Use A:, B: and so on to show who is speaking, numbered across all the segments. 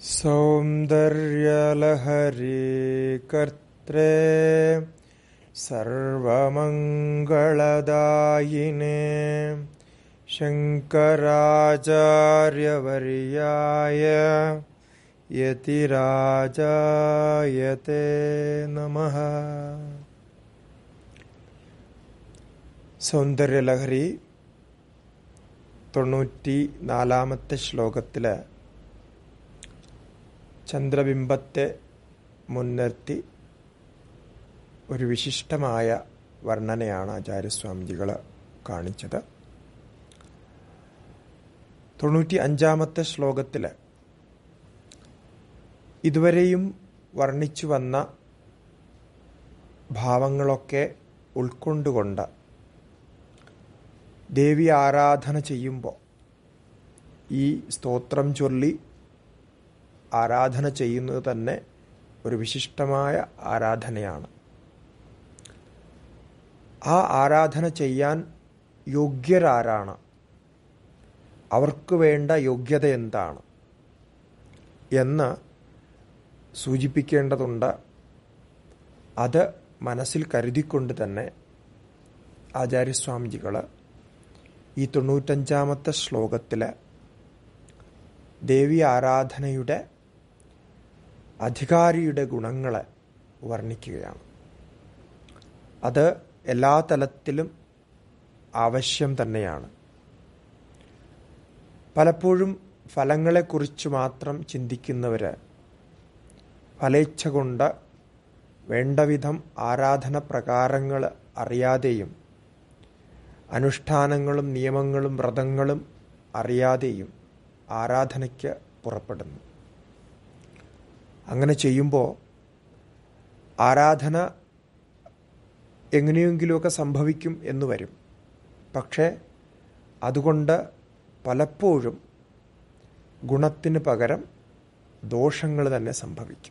A: सौन्दर्यलहरी कर्त्रे सर्वमङ्गलदायिने शङ्कराचार्यवर्याय यतिराजायते नमः സൗന്ദര്യലഹരി തൊണ്ണൂറ്റി നാലാമത്തെ ശ്ലോകത്തില് ചന്ദ്രബിംബത്തെ മുൻനിർത്തി ഒരു വിശിഷ്ടമായ വർണ്ണനയാണ് ആചാര്യസ്വാമിജികൾ കാണിച്ചത് തൊണ്ണൂറ്റി അഞ്ചാമത്തെ ശ്ലോകത്തില് ഇതുവരെയും വർണ്ണിച്ചു വന്ന ഭാവങ്ങളൊക്കെ ഉൾക്കൊണ്ടുകൊണ്ട് ദേവി ആരാധന ചെയ്യുമ്പോൾ ഈ സ്തോത്രം ചൊല്ലി ആരാധന ചെയ്യുന്നത് തന്നെ ഒരു വിശിഷ്ടമായ ആരാധനയാണ് ആ ആരാധന ചെയ്യാൻ യോഗ്യരാരാണ് അവർക്ക് വേണ്ട യോഗ്യത എന്താണ് എന്ന് സൂചിപ്പിക്കേണ്ടതുണ്ട് അത് മനസ്സിൽ കരുതിക്കൊണ്ട് തന്നെ ആചാര്യസ്വാമിജികൾ ഈ തൊണ്ണൂറ്റഞ്ചാമത്തെ ശ്ലോകത്തില് ദേവി ആരാധനയുടെ അധികാരിയുടെ ഗുണങ്ങളെ വർണ്ണിക്കുകയാണ് അത് എല്ലാ തലത്തിലും ആവശ്യം തന്നെയാണ് പലപ്പോഴും ഫലങ്ങളെക്കുറിച്ച് മാത്രം ചിന്തിക്കുന്നവര് ഫലേച്ഛ കൊണ്ട് വേണ്ടവിധം ആരാധന പ്രകാരങ്ങൾ അറിയാതെയും അനുഷ്ഠാനങ്ങളും നിയമങ്ങളും വ്രതങ്ങളും അറിയാതെയും ആരാധനയ്ക്ക് പുറപ്പെടുന്നു അങ്ങനെ ചെയ്യുമ്പോൾ ആരാധന എങ്ങനെയെങ്കിലുമൊക്കെ സംഭവിക്കും എന്ന് വരും പക്ഷേ അതുകൊണ്ട് പലപ്പോഴും ഗുണത്തിന് പകരം ദോഷങ്ങൾ തന്നെ സംഭവിക്കും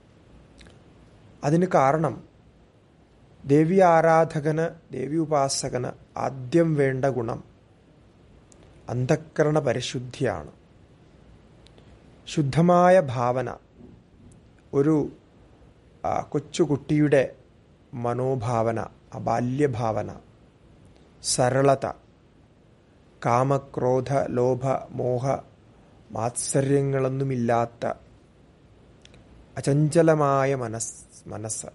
A: അതിന് കാരണം ദേവി ആരാധകന് ദേവി ഉപാസകന് ആദ്യം വേണ്ട ഗുണം അന്ധക്കരണ പരിശുദ്ധിയാണ് ശുദ്ധമായ ഭാവന ഒരു കൊച്ചുകുട്ടിയുടെ മനോഭാവന ബാല്യഭാവന സരളത കാമക്രോധ ലോഭ മോഹ മാത്സര്യങ്ങളൊന്നുമില്ലാത്ത അചഞ്ചലമായ മനസ് മനസ്സ്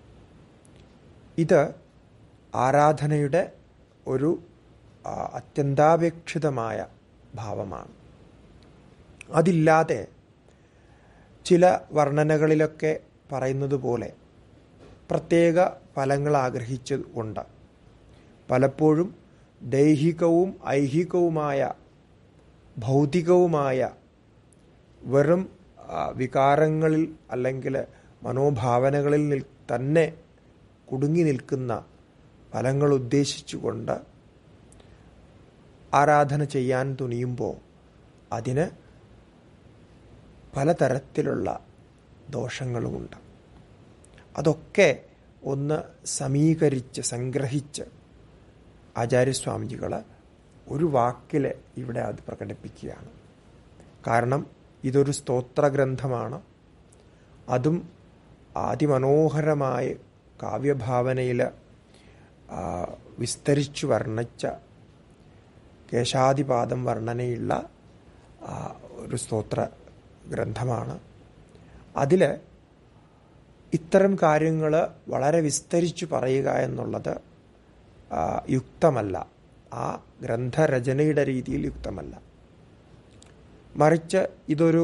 A: ഇത് ആരാധനയുടെ ഒരു അത്യന്താപേക്ഷിതമായ ഭാവമാണ് അതില്ലാതെ ചില വർണ്ണനകളിലൊക്കെ പറയുന്നത് പോലെ പ്രത്യേക ഫലങ്ങൾ ആഗ്രഹിച്ചുകൊണ്ട് പലപ്പോഴും ദൈഹികവും ഐഹികവുമായ ഭൗതികവുമായ വെറും വികാരങ്ങളിൽ അല്ലെങ്കിൽ മനോഭാവനകളിൽ നിൽ തന്നെ കുടുങ്ങി നിൽക്കുന്ന ഫലങ്ങൾ ഉദ്ദേശിച്ചുകൊണ്ട് ആരാധന ചെയ്യാൻ തുനിയുമ്പോൾ അതിന് പലതരത്തിലുള്ള ദോഷങ്ങളുമുണ്ട് അതൊക്കെ ഒന്ന് സമീകരിച്ച് സംഗ്രഹിച്ച് ആചാര്യസ്വാമിജികൾ ഒരു വാക്കിൽ ഇവിടെ അത് പ്രകടിപ്പിക്കുകയാണ് കാരണം ഇതൊരു സ്തോത്രഗ്രന്ഥമാണ് അതും അതിമനോഹരമായ കാവ്യഭാവനയിൽ വിസ്തരിച്ചു വർണ്ണിച്ച കേശാദിപാദം വർണ്ണനയുള്ള ഒരു സ്തോത്ര ഗ്രന്ഥമാണ് അതിൽ ഇത്തരം കാര്യങ്ങൾ വളരെ വിസ്തരിച്ചു പറയുക എന്നുള്ളത് യുക്തമല്ല ആ ഗ്രന്ഥരചനയുടെ രീതിയിൽ യുക്തമല്ല മറിച്ച് ഇതൊരു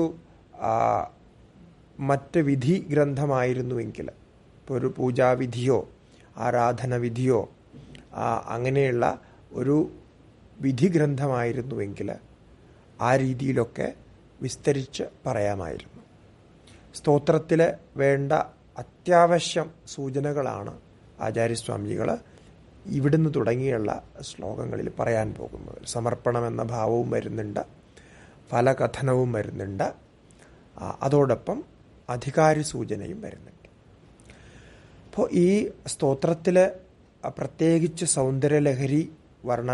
A: മറ്റ് വിധി ഗ്രന്ഥമായിരുന്നുവെങ്കിൽ ഇപ്പോൾ ഒരു പൂജാവിധിയോ ആരാധന വിധിയോ അങ്ങനെയുള്ള ഒരു വിധി ഗ്രന്ഥമായിരുന്നുവെങ്കിൽ ആ രീതിയിലൊക്കെ വിസ്തരിച്ച് പറയാമായിരുന്നു സ്തോത്രത്തിൽ വേണ്ട അത്യാവശ്യം സൂചനകളാണ് ആചാര്യസ്വാമിജികൾ ഇവിടുന്ന് തുടങ്ങിയുള്ള ശ്ലോകങ്ങളിൽ പറയാൻ പോകുന്നത് സമർപ്പണം എന്ന ഭാവവും വരുന്നുണ്ട് ഫലകഥനവും വരുന്നുണ്ട് അതോടൊപ്പം അധികാരി സൂചനയും വരുന്നുണ്ട് അപ്പോൾ ഈ സ്തോത്രത്തിൽ പ്രത്യേകിച്ച് സൗന്ദര്യലഹരി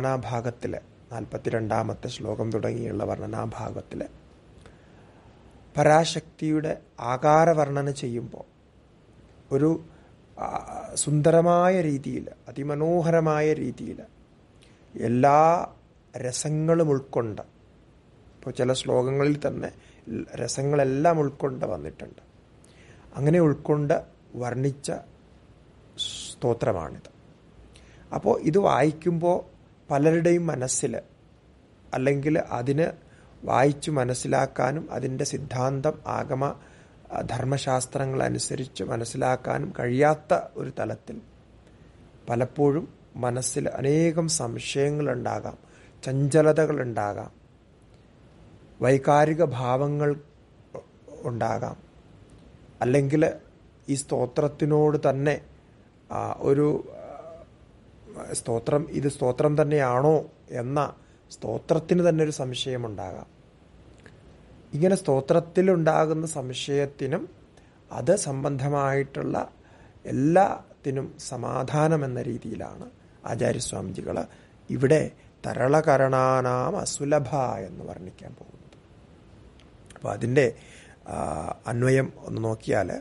A: വർണ്ണനാഭാഗത്തിൽ നാൽപ്പത്തിരണ്ടാമത്തെ ശ്ലോകം തുടങ്ങിയുള്ള വർണ്ണനാഭാഗത്തിൽ പരാശക്തിയുടെ ആകാരവർണ്ണന ചെയ്യുമ്പോൾ ഒരു ആ, സുന്ദരമായ രീതിയിൽ അതിമനോഹരമായ രീതിയിൽ എല്ലാ രസങ്ങളും ഉൾക്കൊണ്ട് ഇപ്പോൾ ചില ശ്ലോകങ്ങളിൽ തന്നെ രസങ്ങളെല്ലാം ഉൾക്കൊണ്ട് വന്നിട്ടുണ്ട് അങ്ങനെ ഉൾക്കൊണ്ട് വർണ്ണിച്ച സ്തോത്രമാണിത് അപ്പോൾ ഇത് വായിക്കുമ്പോൾ പലരുടെയും മനസ്സിൽ അല്ലെങ്കിൽ അതിന് വായിച്ചു മനസ്സിലാക്കാനും അതിൻ്റെ സിദ്ധാന്തം ആഗമ ആ, ധർമ്മശാസ്ത്രങ്ങൾ അനുസരിച്ച് മനസ്സിലാക്കാനും കഴിയാത്ത ഒരു തലത്തിൽ പലപ്പോഴും മനസ്സിൽ അനേകം സംശയങ്ങളുണ്ടാകാം ചഞ്ചലതകളുണ്ടാകാം വൈകാരിക ഭാവങ്ങൾ ഉണ്ടാകാം അല്ലെങ്കിൽ ഈ സ്തോത്രത്തിനോട് തന്നെ ആ, ഒരു ആ, സ്തോത്രം ഇത് സ്തോത്രം തന്നെയാണോ എന്ന സ്തോത്രത്തിന് തന്നെ ഒരു സംശയമുണ്ടാകാം ഇങ്ങനെ സ്തോത്രത്തിലുണ്ടാകുന്ന സംശയത്തിനും അത് സംബന്ധമായിട്ടുള്ള എല്ലാത്തിനും സമാധാനം എന്ന രീതിയിലാണ് ആചാര്യസ്വാമിജികൾ ഇവിടെ തരളകരണാനാം അസുലഭ എന്ന് വർണ്ണിക്കാൻ പോകുന്നത് അപ്പോൾ അതിൻ്റെ ആ, അന്വയം ഒന്ന് നോക്കിയാൽ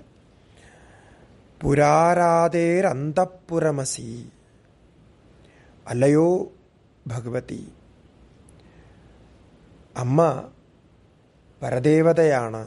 A: പുരാരാതേരന്തപ്പുരമസി അല്ലയോ ഭഗവതി അമ്മ പരദേവതയാണ്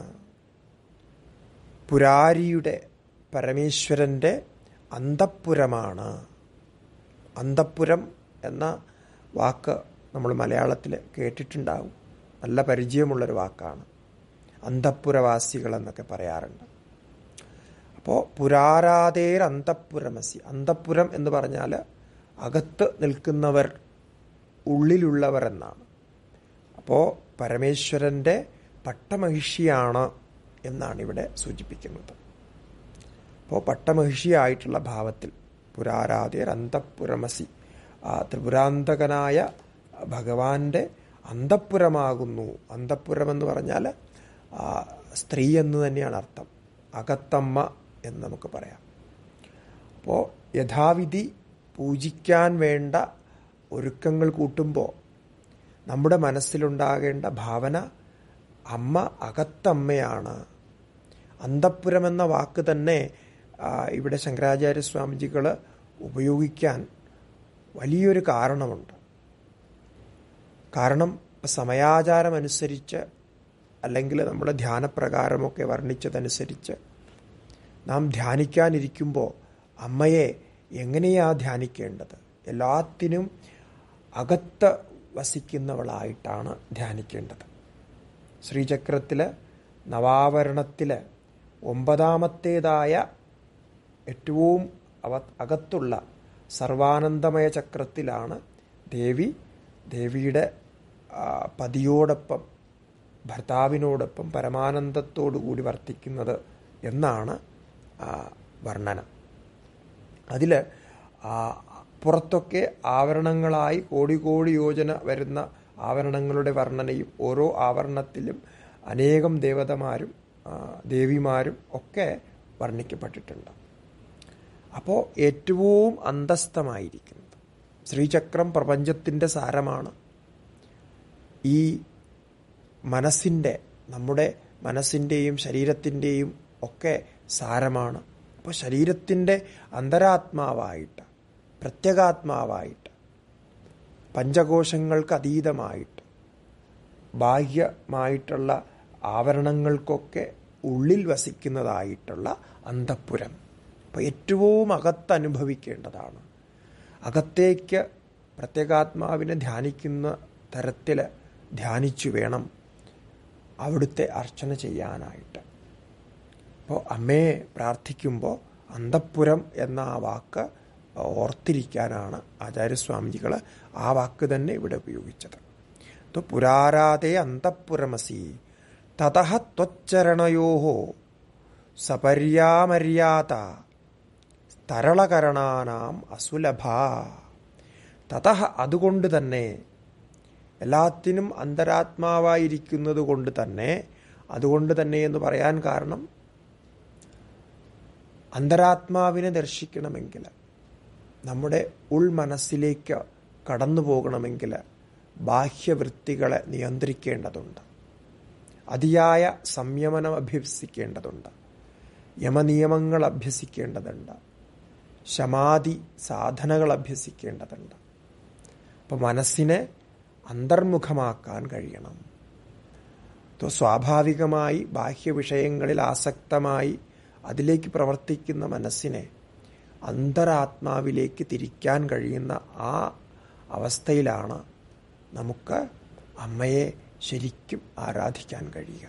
A: പുരാരിയുടെ പരമേശ്വരൻ്റെ അന്തപ്പുരമാണ് അന്തപ്പുരം എന്ന വാക്ക് നമ്മൾ മലയാളത്തിൽ കേട്ടിട്ടുണ്ടാവും നല്ല പരിചയമുള്ളൊരു വാക്കാണ് അന്തപ്പുരവാസികൾ എന്നൊക്കെ പറയാറുണ്ട് അപ്പോൾ പുരാരാതേർ അന്തപ്പുരമസി അന്തപ്പുരം എന്ന് പറഞ്ഞാൽ അകത്ത് നിൽക്കുന്നവർ ഉള്ളിലുള്ളവർ എന്നാണ് അപ്പോൾ പരമേശ്വരൻ്റെ പട്ടമഹിഷിയാണ് എന്നാണ് ഇവിടെ സൂചിപ്പിക്കുന്നത് അപ്പോൾ പട്ടമഹിഷിയായിട്ടുള്ള ഭാവത്തിൽ പുരാരാധേർ അന്തപ്പുരമസി ആ ത്രിപുരാന്തകനായ ഭഗവാന്റെ അന്തപ്പുരമാകുന്നു അന്തപ്പുരം എന്ന് പറഞ്ഞാൽ ആ, സ്ത്രീ എന്ന് തന്നെയാണ് അർത്ഥം അകത്തമ്മ എന്ന് നമുക്ക് പറയാം അപ്പോൾ യഥാവിധി പൂജിക്കാൻ വേണ്ട ഒരുക്കങ്ങൾ കൂട്ടുമ്പോൾ നമ്മുടെ മനസ്സിലുണ്ടാകേണ്ട ഭാവന അമ്മ അകത്തമ്മയാണ് അന്തപ്പുരം എന്ന വാക്ക് തന്നെ ആ, ഇവിടെ ശങ്കരാചാര്യ സ്വാമിജികൾ ഉപയോഗിക്കാൻ വലിയൊരു കാരണമുണ്ട് കാരണം സമയാചാരമനുസരിച്ച് അല്ലെങ്കിൽ നമ്മുടെ ധ്യാനപ്രകാരമൊക്കെ വർണ്ണിച്ചതനുസരിച്ച് നാം ധ്യാനിക്കാനിരിക്കുമ്പോൾ അമ്മയെ എങ്ങനെയാ ധ്യാനിക്കേണ്ടത് എല്ലാത്തിനും അകത്ത് വസിക്കുന്നവളായിട്ടാണ് ധ്യാനിക്കേണ്ടത് ശ്രീചക്രത്തിൽ നവാവരണത്തിൽ ഒമ്പതാമത്തേതായ ഏറ്റവും അവ അകത്തുള്ള സർവാനന്ദമയ ചക്രത്തിലാണ് ദേവി ദേവിയുടെ ആ, പതിയോടൊപ്പം ഭർത്താവിനോടൊപ്പം പരമാനന്ദത്തോടു കൂടി വർത്തിക്കുന്നത് എന്നാണ് ആ, വർണ്ണന അതിൽ പുറത്തൊക്കെ ആവരണങ്ങളായി കോടി കോടി യോജന വരുന്ന ആവരണങ്ങളുടെ വർണ്ണനയും ഓരോ ആവരണത്തിലും അനേകം ദേവതമാരും ആ, ദേവിമാരും ഒക്കെ വർണ്ണിക്കപ്പെട്ടിട്ടുണ്ട് അപ്പോൾ ഏറ്റവും അന്തസ്ഥമായിരിക്കുന്നത് ശ്രീചക്രം പ്രപഞ്ചത്തിൻ്റെ സാരമാണ് ഈ മനസ്സിൻ്റെ നമ്മുടെ മനസ്സിൻ്റെയും ശരീരത്തിൻ്റെയും ഒക്കെ സാരമാണ് അപ്പോൾ ശരീരത്തിൻ്റെ അന്തരാത്മാവായിട്ട് പ്രത്യേകാത്മാവായിട്ട് പഞ്ചകോശങ്ങൾക്ക് അതീതമായിട്ട് ബാഹ്യമായിട്ടുള്ള ആവരണങ്ങൾക്കൊക്കെ ഉള്ളിൽ വസിക്കുന്നതായിട്ടുള്ള അന്തപ്പുരം അപ്പോൾ ഏറ്റവും അകത്തനുഭവിക്കേണ്ടതാണ് അകത്തേക്ക് പ്രത്യേകാത്മാവിനെ ധ്യാനിക്കുന്ന തരത്തിൽ ധ്യാനിച്ചു വേണം അവിടുത്തെ അർച്ചന ചെയ്യാനായിട്ട് അപ്പോൾ അമ്മയെ പ്രാർത്ഥിക്കുമ്പോൾ അന്തപ്പുരം എന്ന ആ വാക്ക് ഓർത്തിരിക്കാനാണ് ആചാര്യസ്വാമിജികൾ ആ വാക്ക് തന്നെ ഇവിടെ ഉപയോഗിച്ചത് ത്വ പുരാരാധേ അന്തപ്പുരമസി തതഃ ത്വച്ചരണയോ സപര്യാമര്യാത തരളകരണാനാം അസുലഭ തതഃ അതുകൊണ്ട് തന്നെ എല്ലാത്തിനും അന്തരാത്മാവായിരിക്കുന്നത് കൊണ്ട് തന്നെ അതുകൊണ്ട് തന്നെ എന്ന് പറയാൻ കാരണം അന്തരാത്മാവിനെ ദർശിക്കണമെങ്കിൽ നമ്മുടെ ഉൾമനസ്സിലേക്ക് കടന്നു പോകണമെങ്കിൽ ബാഹ്യവൃത്തികളെ നിയന്ത്രിക്കേണ്ടതുണ്ട് അതിയായ സംയമനം അഭ്യസിക്കേണ്ടതുണ്ട് യമനിയമങ്ങൾ അഭ്യസിക്കേണ്ടതുണ്ട് ശമാധി സാധനകൾ അഭ്യസിക്കേണ്ടതുണ്ട് അപ്പോൾ മനസ്സിനെ അന്തർമുഖമാക്കാൻ കഴിയണം സ്വാഭാവികമായി ബാഹ്യവിഷയങ്ങളിൽ ആസക്തമായി അതിലേക്ക് പ്രവർത്തിക്കുന്ന മനസ്സിനെ അന്തരാത്മാവിലേക്ക് തിരിക്കാൻ കഴിയുന്ന ആ അവസ്ഥയിലാണ് നമുക്ക് അമ്മയെ ശരിക്കും ആരാധിക്കാൻ കഴിയുക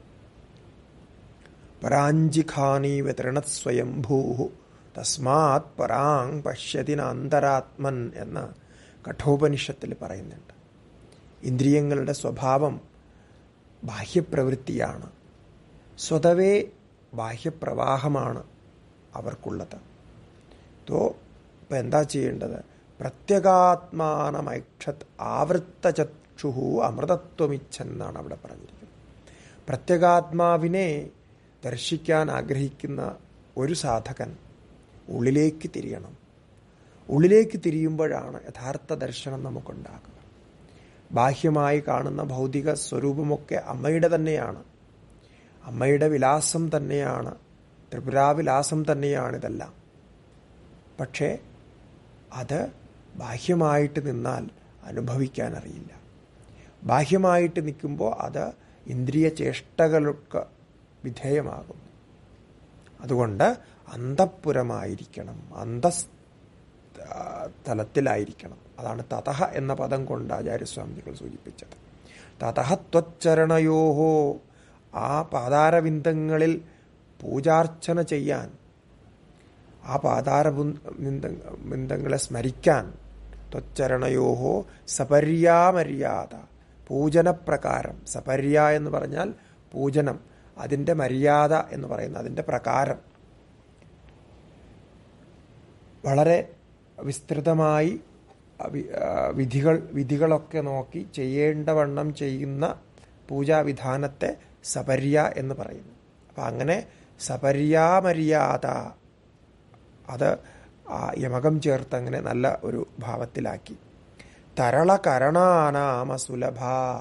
A: പരാഞ്ചിഖാനി വിതരണത് സ്വയംഭൂ തസ്മാത് പരാങ് പശ്യതിന അന്തരാത്മൻ എന്ന് കഠോപനിഷത്തിൽ പറയുന്നുണ്ട് ഇന്ദ്രിയങ്ങളുടെ സ്വഭാവം ബാഹ്യപ്രവൃത്തിയാണ് സ്വതവേ ബാഹ്യപ്രവാഹമാണ് അവർക്കുള്ളത് തോ ഇപ്പം എന്താ ചെയ്യേണ്ടത് പ്രത്യേകാത്മാനമൈക്ഷത് ആവൃത്തചക്ഷുഹു അമൃതത്വമിച്ഛെന്നാണ് അവിടെ പറഞ്ഞിരിക്കുന്നത് പ്രത്യേകാത്മാവിനെ ദർശിക്കാൻ ആഗ്രഹിക്കുന്ന ഒരു സാധകൻ ഉള്ളിലേക്ക് തിരിയണം ഉള്ളിലേക്ക് തിരിയുമ്പോഴാണ് യഥാർത്ഥ ദർശനം നമുക്കുണ്ടാകുക ബാഹ്യമായി കാണുന്ന ഭൗതിക സ്വരൂപമൊക്കെ അമ്മയുടെ തന്നെയാണ് അമ്മയുടെ വിലാസം തന്നെയാണ് ത്രിപുരാവിലാസം തന്നെയാണിതെല്ലാം പക്ഷേ അത് ബാഹ്യമായിട്ട് നിന്നാൽ അനുഭവിക്കാൻ അറിയില്ല ബാഹ്യമായിട്ട് നിൽക്കുമ്പോൾ അത് ഇന്ദ്രിയ ചേഷ്ടകൾക്ക് വിധേയമാകുന്നു അതുകൊണ്ട് അന്തഃപുരമായിരിക്കണം അന്തസ് തലത്തിലായിരിക്കണം അതാണ് തതഹ എന്ന പദം കൊണ്ട് ആചാര്യസ്വാമികൾ സൂചിപ്പിച്ചത് തതഹ ത്വച്ചരണയോഹോ ആ പാതാരവിന്ദങ്ങളിൽ പൂജാർച്ചന ചെയ്യാൻ ആ പാതാര ബിന്ദങ്ങളെ സ്മരിക്കാൻ ത്വച്ചരണയോഹോ സപര്യാമര്യാദ പൂജനപ്രകാരം സപര്യ എന്ന് പറഞ്ഞാൽ പൂജനം അതിൻ്റെ മര്യാദ എന്ന് പറയുന്നത് അതിൻ്റെ പ്രകാരം വളരെ വിസ്തൃതമായി വിധികൾ വിധികളൊക്കെ നോക്കി ചെയ്യേണ്ടവണ്ണം ചെയ്യുന്ന പൂജാവിധാനത്തെ സപര്യ എന്ന് പറയുന്നു അപ്പം അങ്ങനെ സപര്യാമര്യാദ അത് ആ യമകം ചേർത്ത് അങ്ങനെ നല്ല ഒരു ഭാവത്തിലാക്കി തരളകരണാനാമ സുലഭ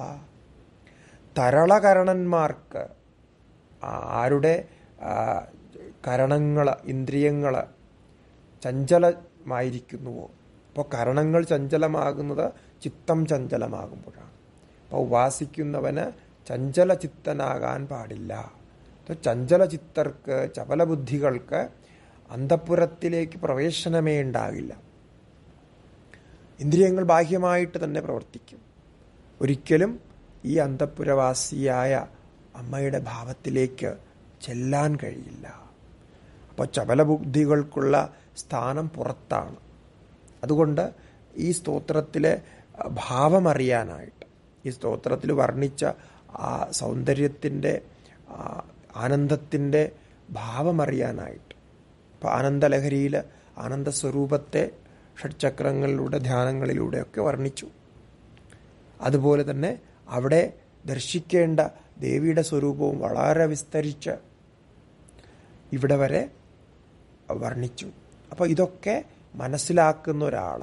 A: തരളകരണന്മാർക്ക് ആരുടെ കരണങ്ങൾ ഇന്ദ്രിയങ്ങൾ ചഞ്ചലമായിരിക്കുന്നുവോ അപ്പോൾ കരണങ്ങൾ ചഞ്ചലമാകുന്നത് ചിത്തം ചഞ്ചലമാകുമ്പോഴാണ് അപ്പോൾ ഉപാസിക്കുന്നവന് ചഞ്ചല ചിത്തനാകാൻ പാടില്ല ചഞ്ചല ചിത്തർക്ക് ചപലബുദ്ധികൾക്ക് അന്തഃപുരത്തിലേക്ക് പ്രവേശനമേ ഉണ്ടാകില്ല ഇന്ദ്രിയങ്ങൾ ബാഹ്യമായിട്ട് തന്നെ പ്രവർത്തിക്കും ഒരിക്കലും ഈ അന്തഃപുരവാസിയായ അമ്മയുടെ ഭാവത്തിലേക്ക് ചെല്ലാൻ കഴിയില്ല അപ്പോൾ ചപലബുദ്ധികൾക്കുള്ള സ്ഥാനം പുറത്താണ് അതുകൊണ്ട് ഈ സ്തോത്രത്തിലെ ഭാവമറിയാനായിട്ട് ഈ സ്തോത്രത്തിൽ വർണ്ണിച്ച ആ സൗന്ദര്യത്തിൻ്റെ ആനന്ദത്തിൻ്റെ ഭാവമറിയാനായിട്ട് ഇപ്പോൾ ആനന്ദലഹരിയിൽ ആനന്ദസ്വരൂപത്തെ ഷഡ്ചക്രങ്ങളിലൂടെ ധ്യാനങ്ങളിലൂടെയൊക്കെ വർണ്ണിച്ചു അതുപോലെ തന്നെ അവിടെ ദർശിക്കേണ്ട ദേവിയുടെ സ്വരൂപവും വളരെ വിസ്തരിച്ച് ഇവിടെ വരെ വർണ്ണിച്ചു അപ്പോൾ ഇതൊക്കെ മനസ്സിലാക്കുന്ന ഒരാൾ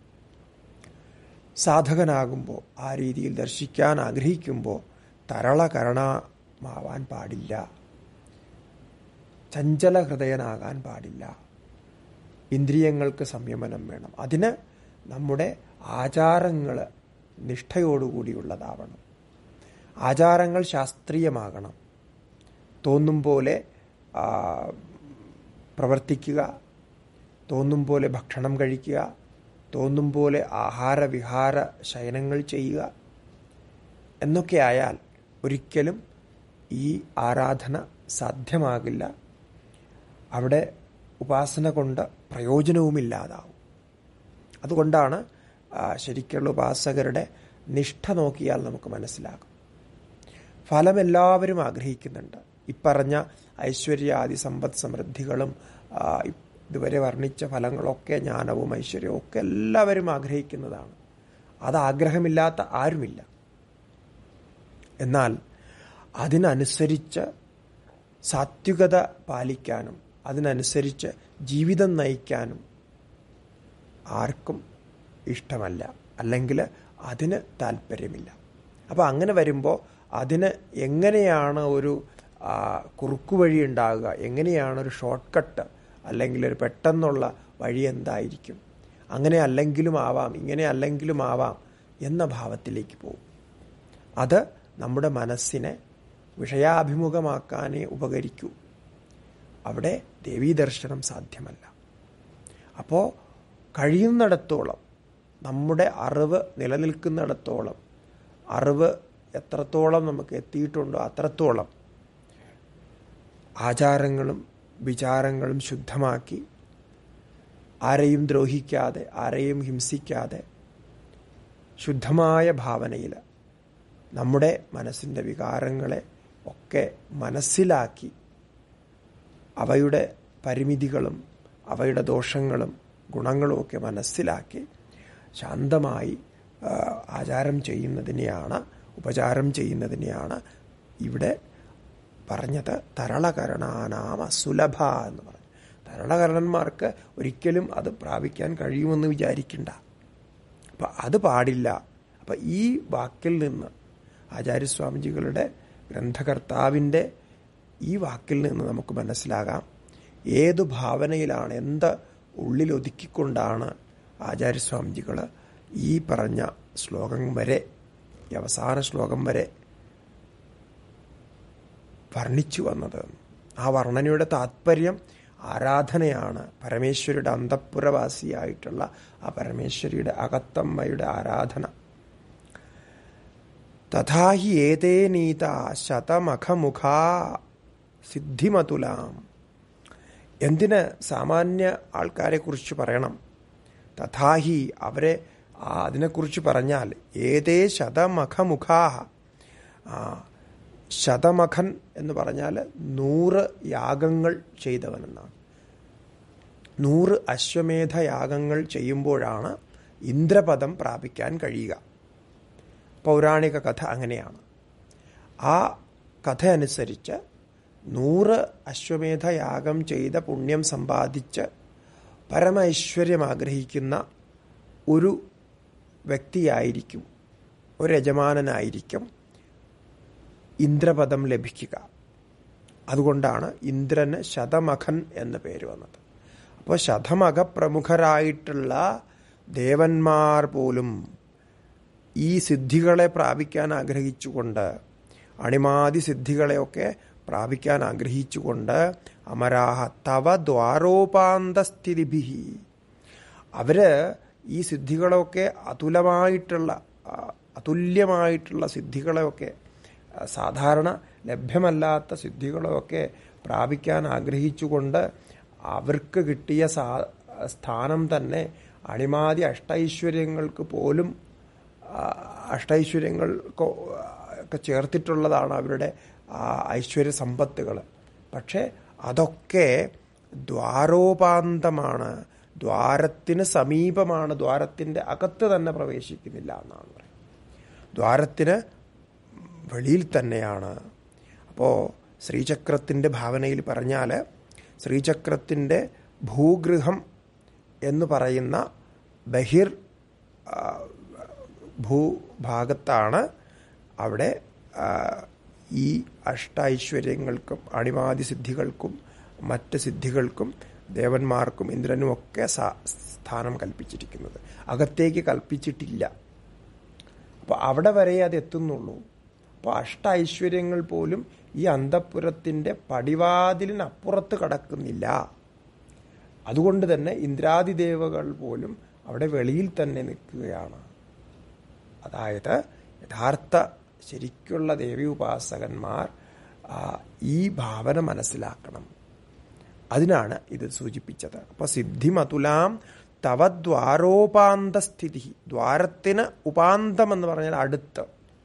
A: സാധകനാകുമ്പോൾ ആ രീതിയിൽ ദർശിക്കാൻ ആഗ്രഹിക്കുമ്പോൾ തരളകരണമാവാൻ പാടില്ല ചഞ്ചല ഹൃദയനാകാൻ പാടില്ല ഇന്ദ്രിയങ്ങൾക്ക് സംയമനം വേണം അതിന് നമ്മുടെ ആചാരങ്ങൾ നിഷ്ഠയോടുകൂടിയുള്ളതാവണം ആചാരങ്ങൾ ശാസ്ത്രീയമാകണം തോന്നും പോലെ പ്രവർത്തിക്കുക തോന്നും പോലെ ഭക്ഷണം കഴിക്കുക തോന്നും പോലെ ആഹാര വിഹാര ശയനങ്ങൾ ചെയ്യുക എന്നൊക്കെ ആയാൽ ഒരിക്കലും ഈ ആരാധന സാധ്യമാകില്ല അവിടെ ഉപാസന കൊണ്ട് പ്രയോജനവുമില്ലാതാവും അതുകൊണ്ടാണ് ശരിക്കുള്ള ഉപാസകരുടെ നിഷ്ഠ നോക്കിയാൽ നമുക്ക് മനസ്സിലാകും ഫലം എല്ലാവരും ആഗ്രഹിക്കുന്നുണ്ട് ഇപ്പറഞ്ഞ ഐശ്വര്യാദി സമ്പദ് സമൃദ്ധികളും ഇതുവരെ വർണ്ണിച്ച ഫലങ്ങളൊക്കെ ജ്ഞാനവും ഐശ്വര്യവും ഒക്കെ എല്ലാവരും ആഗ്രഹിക്കുന്നതാണ് അത് ആഗ്രഹമില്ലാത്ത ആരുമില്ല എന്നാൽ അതിനനുസരിച്ച് സാത്വികത പാലിക്കാനും അതിനനുസരിച്ച് ജീവിതം നയിക്കാനും ആർക്കും ഇഷ്ടമല്ല അല്ലെങ്കിൽ അതിന് താല്പര്യമില്ല അപ്പോൾ അങ്ങനെ വരുമ്പോൾ അതിന് എങ്ങനെയാണ് ഒരു ആ, കുറുക്കുവഴി ഉണ്ടാകുക എങ്ങനെയാണ് ഒരു ഷോർട്ട് കട്ട് അല്ലെങ്കിൽ ഒരു പെട്ടെന്നുള്ള വഴി എന്തായിരിക്കും അങ്ങനെ അല്ലെങ്കിലും ആവാം ഇങ്ങനെ അല്ലെങ്കിലും ആവാം എന്ന ഭാവത്തിലേക്ക് പോകും അത് നമ്മുടെ മനസ്സിനെ വിഷയാഭിമുഖമാക്കാനേ ഉപകരിക്കൂ അവിടെ ദേവീദർശനം സാധ്യമല്ല അപ്പോൾ കഴിയുന്നിടത്തോളം നമ്മുടെ അറിവ് നിലനിൽക്കുന്നിടത്തോളം അറിവ് എത്രത്തോളം നമുക്ക് എത്തിയിട്ടുണ്ടോ അത്രത്തോളം ആചാരങ്ങളും വിചാരങ്ങളും ശുദ്ധമാക്കി ആരെയും ദ്രോഹിക്കാതെ ആരെയും ഹിംസിക്കാതെ ശുദ്ധമായ ഭാവനയിൽ നമ്മുടെ മനസ്സിൻ്റെ വികാരങ്ങളെ ഒക്കെ മനസ്സിലാക്കി അവയുടെ പരിമിതികളും അവയുടെ ദോഷങ്ങളും ഗുണങ്ങളും ഒക്കെ മനസ്സിലാക്കി ശാന്തമായി ആ, ആചാരം ചെയ്യുന്നതിനെയാണ് ഉപചാരം ചെയ്യുന്നതിനെയാണ് ഇവിടെ പറഞ്ഞത് തരളകരണാനാമ സുലഭ എന്ന് പറഞ്ഞു തരളകരണന്മാർക്ക് ഒരിക്കലും അത് പ്രാപിക്കാൻ കഴിയുമെന്ന് വിചാരിക്കണ്ട അപ്പം അത് പാടില്ല അപ്പം ഈ വാക്കിൽ നിന്ന് ആചാര്യസ്വാമിജികളുടെ ഗ്രന്ഥകർത്താവിൻ്റെ ഈ വാക്കിൽ നിന്ന് നമുക്ക് മനസ്സിലാകാം ഏതു ഭാവനയിലാണ് എന്ത് ഉള്ളിലൊതുക്കിക്കൊണ്ടാണ് ആചാര്യസ്വാമിജികൾ ഈ പറഞ്ഞ ശ്ലോകം വരെ ഈ അവസാന ശ്ലോകം വരെ വർണ്ണിച്ചു വന്നത് ആ വർണ്ണനയുടെ താത്പര്യം ആരാധനയാണ് പരമേശ്വരിയുടെ അന്തഃപുരവാസിയായിട്ടുള്ള ആ പരമേശ്വരിയുടെ അകത്തമ്മയുടെ ആരാധന തഥാഹി ഏതേ നീത ശതമഖമുഖാ സിദ്ധിമതുലാം എന്തിന് സാമാന്യ ആൾക്കാരെ കുറിച്ച് പറയണം തഥാഹി അവരെ ആ അതിനെക്കുറിച്ച് പറഞ്ഞാൽ ഏതേ ശതമഖമുഖാഹ ആ ശതമഖൻ എന്ന് പറഞ്ഞാൽ നൂറ് യാഗങ്ങൾ ചെയ്തവനെന്നാണ് നൂറ് അശ്വമേധ യാഗങ്ങൾ ചെയ്യുമ്പോഴാണ് ഇന്ദ്രപദം പ്രാപിക്കാൻ കഴിയുക പൗരാണിക കഥ അങ്ങനെയാണ് ആ കഥ അനുസരിച്ച് നൂറ് അശ്വമേധ യാഗം ചെയ്ത പുണ്യം സമ്പാദിച്ച് പരമൈശ്വര്യം ആഗ്രഹിക്കുന്ന ഒരു വ്യക്തിയായിരിക്കും ഒരു യജമാനനായിരിക്കും ഇന്ദ്രപദം ലഭിക്കുക അതുകൊണ്ടാണ് ഇന്ദ്രന് ശതമഖൻ എന്ന പേര് വന്നത് അപ്പോൾ ശതമഖ പ്രമുഖരായിട്ടുള്ള ദേവന്മാർ പോലും ഈ സിദ്ധികളെ പ്രാപിക്കാൻ ആഗ്രഹിച്ചുകൊണ്ട് അണിമാതി സിദ്ധികളെയൊക്കെ പ്രാപിക്കാൻ ആഗ്രഹിച്ചുകൊണ്ട് അമരാഹ തവ ദ്വാരോപാന്തസ്ഥിതിഭി അവര് ഈ സിദ്ധികളൊക്കെ അതുലമായിട്ടുള്ള ആ, അതുല്യമായിട്ടുള്ള സിദ്ധികളെയൊക്കെ ആ, സാധാരണ ലഭ്യമല്ലാത്ത സിദ്ധികളെയൊക്കെ പ്രാപിക്കാൻ ആഗ്രഹിച്ചുകൊണ്ട് അവർക്ക് കിട്ടിയ സാ സ്ഥാനം തന്നെ അണിമാതി അഷ്ടൈശ്വര്യങ്ങൾക്ക് പോലും ആ, അഷ്ടൈശ്വര്യങ്ങൾ കൊ- ഒക്കെ ചേർത്തിട്ടുള്ളതാണ് അവരുടെ ആ ഐശ്വര്യ സമ്പത്തുകൾ പക്ഷേ അതൊക്കെ ദ്വാരോപാന്തമാണ് ദ്വാരത്തിന് സമീപമാണ് ദ്വാരത്തിൻ്റെ അകത്ത് തന്നെ പ്രവേശിക്കുന്നില്ല എന്നാണ് പറയുന്നത് ദ്വാരത്തിന് വെളിയിൽ തന്നെയാണ് അപ്പോൾ ശ്രീചക്രത്തിൻ്റെ ഭാവനയിൽ പറഞ്ഞാൽ ശ്രീചക്രത്തിൻ്റെ ഭൂഗൃഹം എന്ന് പറയുന്ന ബഹിർ ആ, ഭൂഭാഗത്താണ് അവിടെ ആ, ഈ അഷ്ടൈശ്വര്യങ്ങൾക്കും അണിമാതി സിദ്ധികൾക്കും മറ്റ് സിദ്ധികൾക്കും ദേവന്മാർക്കും ഇന്ദ്രനും ഒക്കെ സ- സ്ഥാനം കൽപ്പിച്ചിരിക്കുന്നത് അകത്തേക്ക് കൽപ്പിച്ചിട്ടില്ല അപ്പോൾ അവിടെ വരെ അത് എത്തുന്നുള്ളൂ അപ്പോൾ അഷ്ട ഐശ്വര്യങ്ങൾ പോലും ഈ അന്തഃപുരത്തിൻ്റെ പടിവാതിലിനപ്പുറത്ത് കടക്കുന്നില്ല അതുകൊണ്ട് തന്നെ ഇന്ദ്രാദിദേവകൾ പോലും അവിടെ വെളിയിൽ തന്നെ നിൽക്കുകയാണ് അതായത് യഥാർത്ഥ ശരിക്കുള്ള ദേവി ഉപാസകന്മാർ ആ, ഈ ഭാവന മനസ്സിലാക്കണം അതിനാണ് ഇത് സൂചിപ്പിച്ചത് അപ്പോൾ സിദ്ധിമതുലാം തവ ദ്വാരോപാന്തസ്ഥിതി ദ്വാരത്തിന് ഉപാന്തം എന്ന് പറഞ്ഞാൽ അടുത്ത്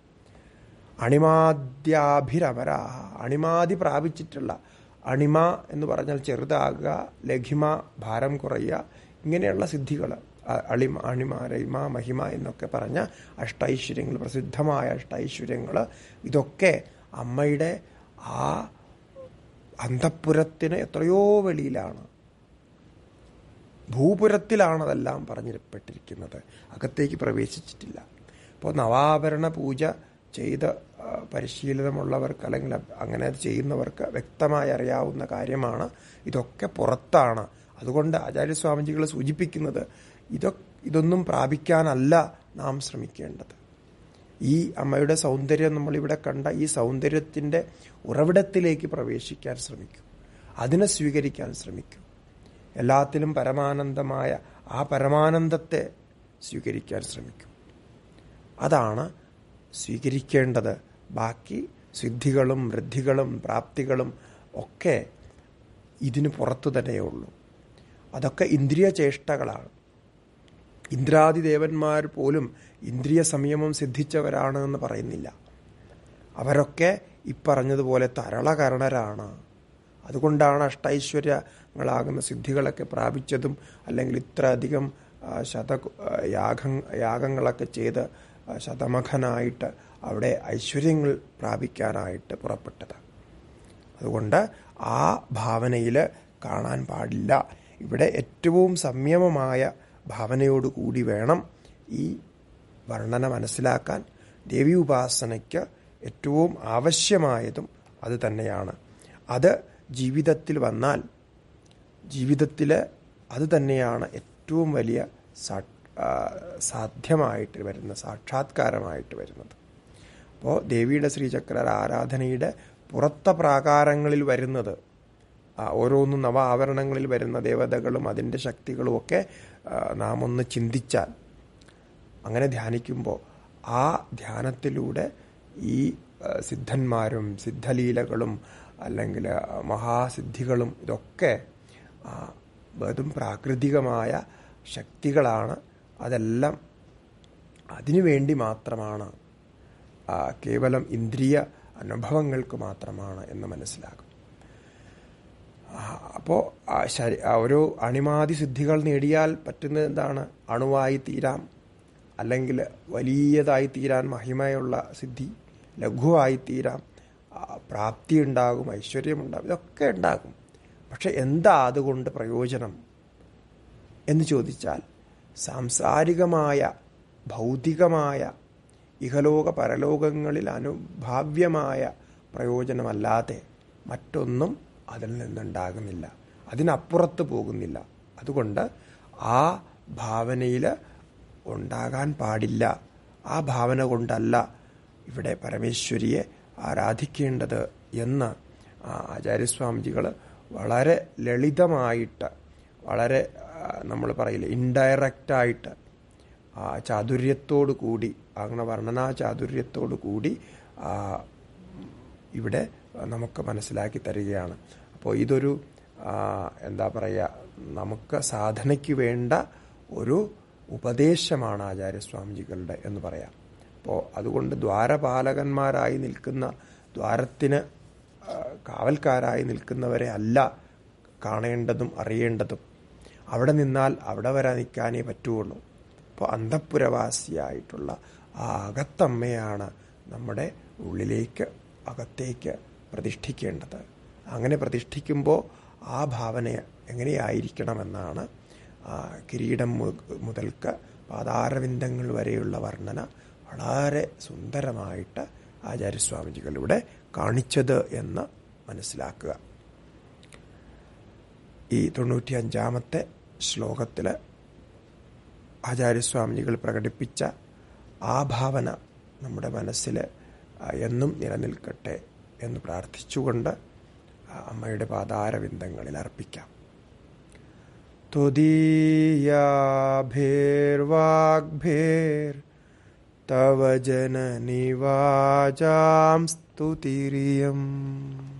A: അണിമാദ്യാഭിരമര അണിമാതി പ്രാപിച്ചിട്ടുള്ള അണിമ എന്ന് പറഞ്ഞാൽ ചെറുതാകുക ലഘിമ ഭാരം കുറയുക ഇങ്ങനെയുള്ള സിദ്ധികൾ അളിമ അണിമ രൈമ മഹിമ എന്നൊക്കെ പറഞ്ഞ അഷ്ടൈശ്വര്യങ്ങൾ പ്രസിദ്ധമായ അഷ്ടൈശ്വര്യങ്ങൾ ഇതൊക്കെ അമ്മയുടെ ആ അന്തഃപുരത്തിന് എത്രയോ വെളിയിലാണ് ഭൂപുരത്തിലാണ് അതെല്ലാം പറഞ്ഞിപ്പെട്ടിരിക്കുന്നത് അകത്തേക്ക് പ്രവേശിച്ചിട്ടില്ല അപ്പോൾ നവാഭരണ പൂജ ചെയ്ത് ആ, ആ, പരിശീലനമുള്ളവർക്ക് അല്ലെങ്കിൽ അങ്ങനെ അത് ചെയ്യുന്നവർക്ക് വ്യക്തമായി അറിയാവുന്ന കാര്യമാണ് ഇതൊക്കെ പുറത്താണ് അതുകൊണ്ട് ആചാര്യസ്വാമിജികൾ സൂചിപ്പിക്കുന്നത് ഇതൊ ഇതൊന്നും പ്രാപിക്കാനല്ല നാം ശ്രമിക്കേണ്ടത് ഈ അമ്മയുടെ സൗന്ദര്യം നമ്മളിവിടെ കണ്ട ഈ സൗന്ദര്യത്തിൻ്റെ ഉറവിടത്തിലേക്ക് പ്രവേശിക്കാൻ ശ്രമിക്കൂ അതിനെ സ്വീകരിക്കാൻ ശ്രമിക്കൂ എല്ലാത്തിലും പരമാനന്ദമായ ആ പരമാനന്ദത്തെ സ്വീകരിക്കാൻ ശ്രമിക്കൂ അതാണ് സ്വീകരിക്കേണ്ടത് ബാക്കി സിദ്ധികളും വൃദ്ധികളും പ്രാപ്തികളും ഒക്കെ ഇതിന് പുറത്തു തന്നെയുള്ളൂ അതൊക്കെ ഇന്ദ്രിയ ചേഷ്ടകളാണ് ഇന്ദ്രാദി ദേവന്മാർ പോലും ഇന്ദ്രിയ സംയമം സിദ്ധിച്ചവരാണ് എന്ന് പറയുന്നില്ല അവരൊക്കെ ഇപ്പറഞ്ഞതുപോലെ തരളകരണരാണ് അതുകൊണ്ടാണ് അഷ്ടൈശ്വര്യങ്ങളാകുന്ന സിദ്ധികളൊക്കെ പ്രാപിച്ചതും അല്ലെങ്കിൽ ഇത്ര അധികം ആ, ശത ആ, യാഗ യാഗങ്ങളൊക്കെ ചെയ്ത് ആ, ശതമഖനായിട്ട് അവിടെ ഐശ്വര്യങ്ങൾ പ്രാപിക്കാനായിട്ട് പുറപ്പെട്ടത് അതുകൊണ്ട് ആ ഭാവനയിൽ കാണാൻ പാടില്ല ഇവിടെ ഏറ്റവും സംയമമായ ഭാവനയോടുകൂടി വേണം ഈ വർണ്ണന മനസ്സിലാക്കാൻ ദേവി ഉപാസനയ്ക്ക് ഏറ്റവും ആവശ്യമായതും അത് തന്നെയാണ് അത് ജീവിതത്തിൽ വന്നാൽ ജീവിതത്തിൽ അത് തന്നെയാണ് ഏറ്റവും വലിയ സാ- ആ, സാധ്യമായിട്ട് വരുന്ന സാക്ഷാത്കാരമായിട്ട് വരുന്നത് അപ്പോൾ ദേവിയുടെ ശ്രീചക്ര ആരാധനയുടെ പുറത്ത പ്രാകാരങ്ങളിൽ വരുന്നത് ആ, ഓരോന്നും നവ ആവരണങ്ങളിൽ വരുന്ന ദേവതകളും അതിൻ്റെ ശക്തികളും ഒക്കെ ആ, നാം ഒന്ന് ചിന്തിച്ചാൽ അങ്ങനെ ധ്യാനിക്കുമ്പോൾ ആ ധ്യാനത്തിലൂടെ ഈ ആ, സിദ്ധന്മാരും സിദ്ധലീലകളും അല്ലെങ്കിൽ ആ, മഹാസിദ്ധികളും ഇതൊക്കെ ആ, വെറും പ്രാകൃതികമായ ശക്തികളാണ് അതെല്ലാം അതിനു വേണ്ടി മാത്രമാണ് ആ, കേവലം ഇന്ദ്രിയ അനുഭവങ്ങൾക്ക് മാത്രമാണ് എന്ന് മനസ്സിലാകും അപ്പോൾ ഓരോ അണിമാതി സിദ്ധികൾ നേടിയാൽ പറ്റുന്നത് എന്താണ് അണുവായി തീരാം അല്ലെങ്കിൽ വലിയതായി തീരാൻ മഹിമയുള്ള സിദ്ധി ലഘുവായി തീരാം ആ, പ്രാപ്തി ഉണ്ടാകും ഐശ്വര്യമുണ്ടാകും ഇതൊക്കെ ഉണ്ടാകും പക്ഷെ എന്താ അതുകൊണ്ട് പ്രയോജനം എന്ന് ചോദിച്ചാൽ സാംസാരികമായ ഭൗതികമായ ഇഹലോക പരലോകങ്ങളിൽ അനുഭാവ്യമായ പ്രയോജനമല്ലാതെ മറ്റൊന്നും അതിൽ നിന്നുണ്ടാകുന്നില്ല അതിനപ്പുറത്ത് പോകുന്നില്ല അതുകൊണ്ട് ആ ഭാവനയിൽ ഉണ്ടാകാൻ പാടില്ല ആ ഭാവന കൊണ്ടല്ല ഇവിടെ പരമേശ്വരിയെ ആരാധിക്കേണ്ടത് എന്ന് ആ ആചാര്യസ്വാമിജികൾ വളരെ ലളിതമായിട്ട് വളരെ നമ്മൾ പറയില്ലേ ഇൻഡയറക്റ്റായിട്ട് ആ ചാതുര്യത്തോടു കൂടി അങ്ങനെ വർണ്ണനാ ചാതുര്യത്തോടു കൂടി ആ, ഇവിടെ നമുക്ക് മനസ്സിലാക്കി തരികയാണ് അപ്പോൾ ഇതൊരു ആ, എന്താ പറയുക നമുക്ക് സാധനയ്ക്ക് വേണ്ട ഒരു ഉപദേശമാണ് ആചാര്യസ്വാമിജികളുടെ എന്ന് പറയാം അപ്പോൾ അതുകൊണ്ട് ദ്വാരപാലകന്മാരായി നിൽക്കുന്ന ദ്വാരത്തിന് ആ, കാവൽക്കാരായി നിൽക്കുന്നവരെ അല്ല കാണേണ്ടതും അറിയേണ്ടതും അവിടെ നിന്നാൽ അവിടെ വരെ നിൽക്കാനേ പറ്റുള്ളൂ അപ്പോൾ അന്തഃപുരവാസിയായിട്ടുള്ള ആ അകത്തമ്മയാണ് നമ്മുടെ ഉള്ളിലേക്ക് അകത്തേക്ക് പ്രതിഷ്ഠിക്കേണ്ടത് അങ്ങനെ പ്രതിഷ്ഠിക്കുമ്പോൾ ആ ഭാവന എങ്ങനെയായിരിക്കണമെന്നാണ് ആ, കിരീടം മു- മുതൽക്ക് പാതാരവിന്ദങ്ങൾ വരെയുള്ള വർണ്ണന വളരെ സുന്ദരമായിട്ട് ആചാര്യസ്വാമിജികളിവിടെ കാണിച്ചത് എന്ന് മനസ്സിലാക്കുക ഈ തൊണ്ണൂറ്റി അഞ്ചാമത്തെ ശ്ലോകത്തിൽ ആചാര്യസ്വാമിജികൾ പ്രകടിപ്പിച്ച ആ ഭാവന നമ്മുടെ മനസ്സിൽ ആ, എന്നും നിലനിൽക്കട്ടെ എന്ന് പ്രാർത്ഥിച്ചുകൊണ്ട് ആ അമ്മയുടെ പാതാരവിന്ദങ്ങളിൽ അർപ്പിക്കാം തുദീയാഭിർവാഗ്ഭിർ തവ ജനനിവാചാം സ്തുതിരിയം